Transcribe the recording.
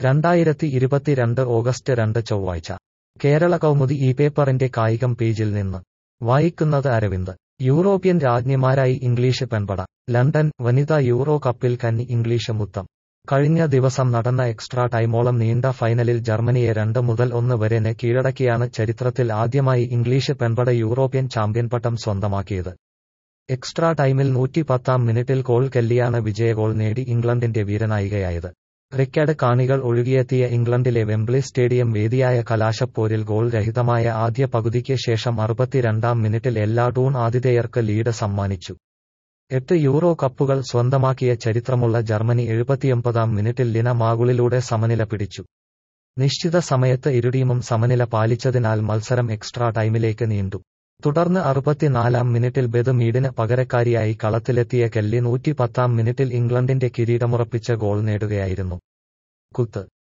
രണ്ടായിരത്തി ഇരുപത്തിരണ്ട് ഓഗസ്റ്റ് രണ്ട് ചൊവ്വാഴ്ച കേരള കൗമുദി ഈ പേപ്പറിന്റെ കായികം പേജിൽ നിന്ന് വായിക്കുന്നത് അരവിന്ദ് യൂറോപ്യൻ രാജ്ഞിമാരായി ഇംഗ്ലീഷ് പെൺപട ലണ്ടൻ വനിതാ യൂറോ കപ്പിൽ കന്നി ഇംഗ്ലീഷ് മുത്തം കഴിഞ്ഞ ദിവസം നടന്ന എക്സ്ട്രാ ടൈമോളം നീണ്ട ഫൈനലിൽ ജർമ്മനിയെ രണ്ട് മുതൽ ഒന്ന് വരെ ന് കീഴടക്കിയാണ് ചരിത്രത്തിൽ ആദ്യമായി ഇംഗ്ലീഷ് പെൺപട യൂറോപ്യൻ ചാമ്പ്യൻ പട്ടം സ്വന്തമാക്കിയത് എക്സ്ട്രാ ടൈമിൽ നൂറ്റിപ്പത്താം മിനിറ്റിൽ ഗോൾ കെല്ലിയാണ് വിജയഗോൾ നേടി ഇംഗ്ലണ്ടിന്റെ വീരനായികയായത് റിക്കാർഡ് കാണികൾ ഒഴുകിയെത്തിയ ഇംഗ്ലണ്ടിലെ വെംബ്ലി സ്റ്റേഡിയം വേദിയായ കലാശപ്പോരിൽ ഗോൾ രഹിതമായ ആദ്യ പകുതിക്ക് ശേഷം അറുപത്തിരണ്ടാം മിനിറ്റിൽ എല്ലാ ടൂൺ ആതിഥേയർക്ക് ലീഡ് സമ്മാനിച്ചു എട്ട് യൂറോ കപ്പുകൾ സ്വന്തമാക്കിയ ചരിത്രമുള്ള ജർമ്മനി എഴുപത്തിയൊമ്പതാം മിനിറ്റിൽ ലിന മാഗുളിലൂടെ സമനില പിടിച്ചു നിശ്ചിത സമയത്ത് ഇരു ടീമും സമനില പാലിച്ചതിനാൽ മത്സരം എക്സ്ട്രാ ടൈമിലേക്ക് നീണ്ടു തുടർന്ന് അറുപത്തിനാലാം മിനിറ്റിൽ ബെത് മീഡിന് പകരക്കാരിയായി കളത്തിലെത്തിയ കെല്ലി നൂറ്റിപ്പത്താം മിനിറ്റിൽ ഇംഗ്ലണ്ടിന്റെ കിരീടമുറപ്പിച്ച ഗോൾ നേടുകയായിരുന്നു കുത്ത്